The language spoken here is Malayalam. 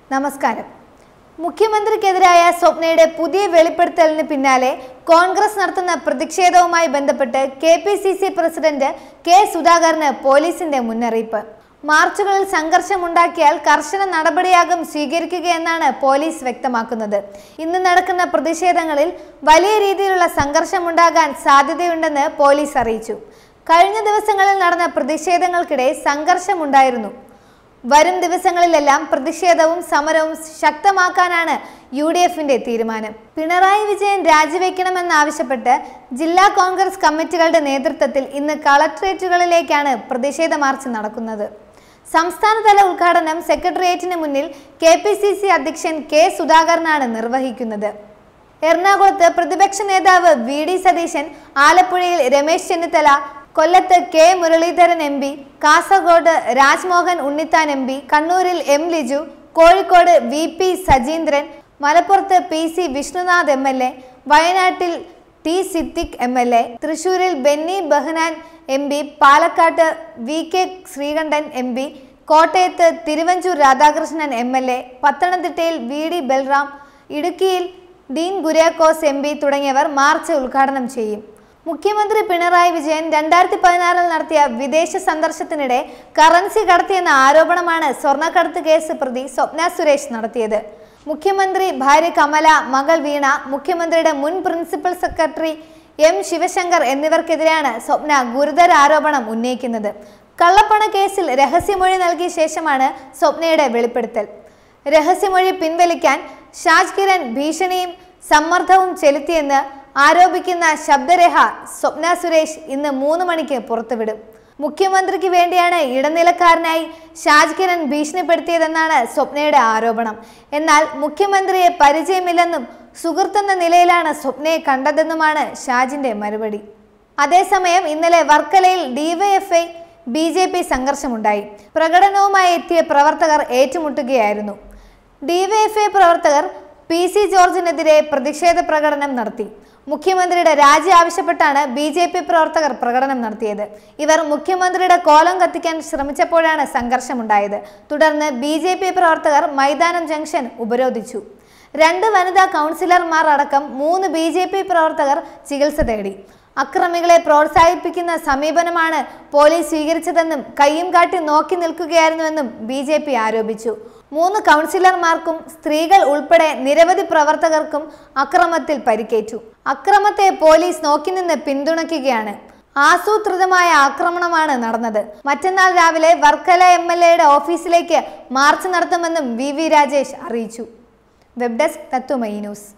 നമസ്കാരം മുഖ്യമന്ത്രിക്കെതിരായ സ്വപ്നയുടെ പുതിയ വെളിപ്പെടുത്തലിന് പിന്നാലെ കോൺഗ്രസ് നടത്തുന്ന പ്രതിഷേധവുമായി ബന്ധപ്പെട്ട് K P C C president K സുധാകരന് പോലീസിന്റെ മുന്നറിയിപ്പ് മാർച്ചുകളിൽ സംഘർഷമുണ്ടാക്കിയാൽ കർശന നടപടിയാകും സ്വീകരിക്കുകയെന്നാണ് പോലീസ് വ്യക്തമാക്കുന്നത് ഇന്ന് നടക്കുന്ന പ്രതിഷേധങ്ങളിൽ വലിയ രീതിയിലുള്ള സംഘർഷമുണ്ടാകാൻ സാധ്യതയുണ്ടെന്ന് പോലീസ് അറിയിച്ചു കഴിഞ്ഞ ദിവസങ്ങളിൽ നടന്ന പ്രതിഷേധങ്ങൾക്കിടെ സംഘർഷമുണ്ടായിരുന്നു വരും ദിവസങ്ങളിലെല്ലാം പ്രതിഷേധവും സമരവും ശക്തമാക്കാനാണ് യു ഡി എഫിന്റെ തീരുമാനം പിണറായി വിജയൻ രാജിവെക്കണമെന്നാവശ്യപ്പെട്ട് ജില്ലാ കോൺഗ്രസ് കമ്മിറ്റികളുടെ നേതൃത്വത്തിൽ ഇന്ന് കളക്ട്രേറ്റുകളിലേക്കാണ് പ്രതിഷേധ മാർച്ച് നടക്കുന്നത് സംസ്ഥാനതല ഉദ്ഘാടനം സെക്രട്ടേറിയറ്റിന് മുന്നിൽ കെ പി സി സി അധ്യക്ഷൻ കെ സുധാകരനാണ് നിർവഹിക്കുന്നത് എറണാകുളത്ത് പ്രതിപക്ഷ നേതാവ് വി ഡി സതീശൻ ആലപ്പുഴയിൽ രമേശ് ചെന്നിത്തല കൊല്ലത്ത് K Muraleedharan M P Kasaragod Rajmohan Unnithan M P കണ്ണൂരിൽ M Liju Kozhikode V P Sajeendran മലപ്പുറത്ത് P C Vishnunath M L A വയനാട്ടിൽ T Siddique M L A തൃശൂരിൽ ബെന്നി ബെഹ്നാൻ എം പി പാലക്കാട്ട് V K Sreekandan M P കോട്ടയത്ത് Thiruvanchoor Radhakrishnan M L A പത്തനംതിട്ടയിൽ വി ഡി ബൽറാം ഇടുക്കിയിൽ ഡീൻ കുര്യാക്കോസ് എം പി തുടങ്ങിയവർ മാർച്ച് ഉദ്ഘാടനം ചെയ്യും മുഖ്യമന്ത്രി പിണറായി വിജയൻ രണ്ടായിരത്തി പതിനാറിൽ നടത്തിയ വിദേശ സന്ദർശനത്തിനിടെ കറൻസി കടത്തിയെന്ന ആരോപണമാണ് സ്വർണ്ണക്കടത്ത് കേസ് പ്രതി സ്വപ്ന സുരേഷ് നടത്തിയത് മുഖ്യമന്ത്രി ഭാര്യ കമല മകൾ വീണ മുഖ്യമന്ത്രിയുടെ മുൻ പ്രിൻസിപ്പൽ സെക്രട്ടറി എം ശിവശങ്കർ എന്നിവർക്കെതിരെയാണ് സ്വപ്ന ഗുരുതര ആരോപണം ഉന്നയിക്കുന്നത് കള്ളപ്പണ കേസിൽ രഹസ്യമൊഴി നൽകിയ ശേഷമാണ് സ്വപ്നയുടെ വെളിപ്പെടുത്തൽ രഹസ്യമൊഴി പിൻവലിക്കാൻ ഷാജ് കിരൺ ഭീഷണിയും സമ്മർദ്ദവും ചെലുത്തിയെന്ന് ആരോപിക്കുന്ന ശബ്ദരേഖ സ്വപ്ന സുരേഷ് ഇന്ന് മൂന്ന് മണിക്ക് പുറത്തുവിടും മുഖ്യമന്ത്രിക്ക് വേണ്ടിയാണ് ഇടനിലക്കാരനായി ഷാജ് കിരൺ ഭീഷണിപ്പെടുത്തിയതെന്നാണ് സ്വപ്നയുടെ ആരോപണം എന്നാൽ മുഖ്യമന്ത്രിയെ പരിചയമില്ലെന്നും സുഹൃത്തെന്ന നിലയിലാണ് സ്വപ്നയെ കണ്ടതെന്നുമാണ് ഷാജിന്റെ മറുപടി അതേസമയം ഇന്നലെ വർക്കലയിൽ ഡിവൈഎഫ്ഐ ബി ജെ പി സംഘർഷമുണ്ടായി പ്രകടനവുമായി എത്തിയ പ്രവർത്തകർ ഏറ്റുമുട്ടുകയായിരുന്നു ഡിവൈഎഫ്ഐ പ്രവർത്തകർ പി സി ജോർജിനെതിരെ പ്രതിഷേധ പ്രകടനം നടത്തി മുഖ്യമന്ത്രിയുടെ രാജി ആവശ്യപ്പെട്ടാണ് ബി ജെ പി പ്രവർത്തകർ പ്രകടനം നടത്തിയത് ഇവർ മുഖ്യമന്ത്രിയുടെ കോലം കത്തിക്കാൻ ശ്രമിച്ചപ്പോഴാണ് സംഘർഷമുണ്ടായത് തുടർന്ന് ബി ജെ പി പ്രവർത്തകർ മൈതാനം ജംഗ്ഷൻ ഉപരോധിച്ചു രണ്ട് വനിതാ കൗൺസിലർമാർ അടക്കം മൂന്ന് ബി ജെ പി പ്രവർത്തകർ ചികിത്സ തേടി അക്രമികളെ പ്രോത്സാഹിപ്പിക്കുന്ന സമീപനമാണ് പോലീസ് സ്വീകരിച്ചതെന്നും കയ്യും കാട്ടി നോക്കി നിൽക്കുകയായിരുന്നുവെന്നും ബി ജെ പി ആരോപിച്ചു മൂന്ന് കൗൺസിലർമാർക്കും സ്ത്രീകൾ ഉൾപ്പെടെ നിരവധി പ്രവർത്തകർക്കും അക്രമത്തിൽ പരിക്കേറ്റു അക്രമത്തെ പോലീസ് നോക്കി നിന്ന് പിന്തുണയ്ക്കുകയാണ് ആസൂത്രിതമായ ആക്രമണമാണ് നടന്നത് മറ്റന്നാൾ രാവിലെ വർക്കല എം എൽ എയുടെ ഓഫീസിലേക്ക് മാർച്ച് നടത്തുമെന്നും വി വി രാജേഷ് അറിയിച്ചു വെബ് ഡെസ്ക് തത്വമയി ന്യൂസ്